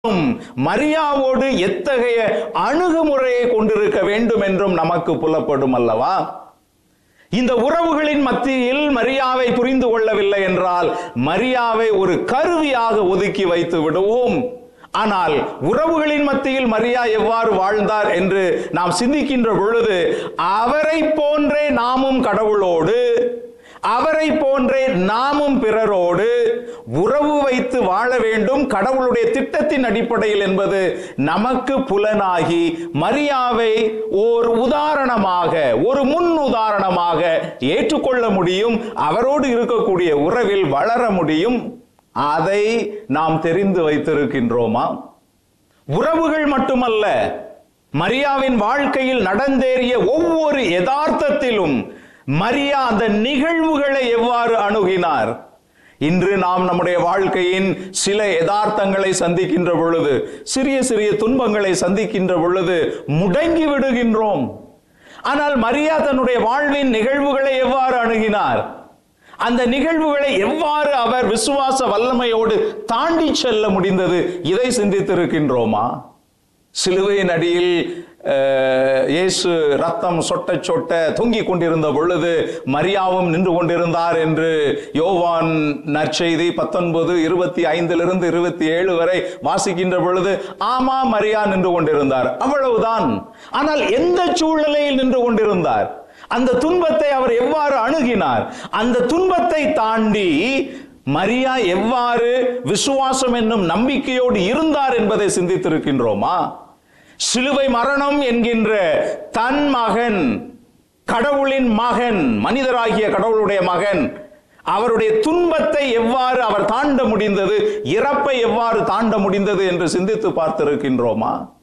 மரியாவோடு எத்தகைய அணுகுமுறையை கொண்டிருக்க வேண்டும் என்றும் நமக்கு புலப்படும் அல்லவா இந்த உறவுகளின் மத்தியில் மரியாவை புரிந்து கொள்ளவில்லை என்றால் மரியாவை ஒரு கருவியாக ஒதுக்கி வைத்து விடுவோம் ஆனால் உறவுகளின் மத்தியில் மரியா எவ்வாறு வாழ்ந்தார் என்று நாம் சிந்திக்கின்ற பொழுது அவரை போன்றே நாமும் கடவுளோடு அவரை போன்றே நாமும் பிறரோடு உறவு வைத்து வாழ வேண்டும் கடவுளுடைய திட்டத்தின் அடிப்படையில் என்பது நமக்கு புலனாகி மரியாவை ஓர் உதாரணமாக ஒரு முன் உதாரணமாக ஏற்றுக்கொள்ள முடியும் அவரோடு இருக்கக்கூடிய உறவில் வளர முடியும் அதை நாம் தெரிந்து வைத்திருக்கின்றோமா உறவுகள் மட்டுமல்ல மரியாவின் வாழ்க்கையில் நடந்தேறிய ஒவ்வொரு யதார்த்தத்திலும் மரியா அந்த நிகழ்வுகளை எவ்வாறு அணுகினார் இன்று நாம் நம்முடைய வாழ்க்கையின் சில யதார்த்தங்களை சந்திக்கின்ற பொழுது சிறிய சிறிய துன்பங்களை சந்திக்கின்ற பொழுது முடங்கி விடுகின்றோம் ஆனால் மரியா தன்னுடைய வாழ்வின் நிகழ்வுகளை எவ்வாறு அணுகினார் அந்த நிகழ்வுகளை எவ்வாறு அவர் விசுவாச வல்லமையோடு தாண்டி செல்ல முடிந்தது இதை சிந்தித்திருக்கின்றோமா சிலுவையின் அடியில் அஹ், இயேசு ரத்தம் சொட்ட சொட்ட தொங்கிக் கொண்டிருந்த பொழுது மரியாவும் நின்று கொண்டிருந்தார் என்று யோவான் நற்செய்தி பத்தொன்பது இருபத்தி ஐந்திலிருந்து இருபத்தி ஏழு வரை வாசிக்கின்ற பொழுது ஆமா மரியா நின்று கொண்டிருந்தார் அவ்வளவுதான் ஆனால் எந்த சூழ்நிலையில் நின்று கொண்டிருந்தார் அந்த துன்பத்தை அவர் எவ்வாறு அணுகினார் அந்த துன்பத்தை தாண்டி மரியா எவ்வாறு விசுவாசம் என்னும் நம்பிக்கையோடு இருந்தார் என்பதை சிந்தித்திருக்கின்றோமா சிலுவை மரணம் என்கின்ற தன் மகன் கடவுளின் மகன் மனிதராகிய கடவுளுடைய மகன் அவருடைய துன்பத்தை எவ்வாறு அவர் தாண்ட முடிந்தது இறப்பை எவ்வாறு தாண்ட முடிந்தது என்று சிந்தித்து பார்த்திருக்கின்றோமா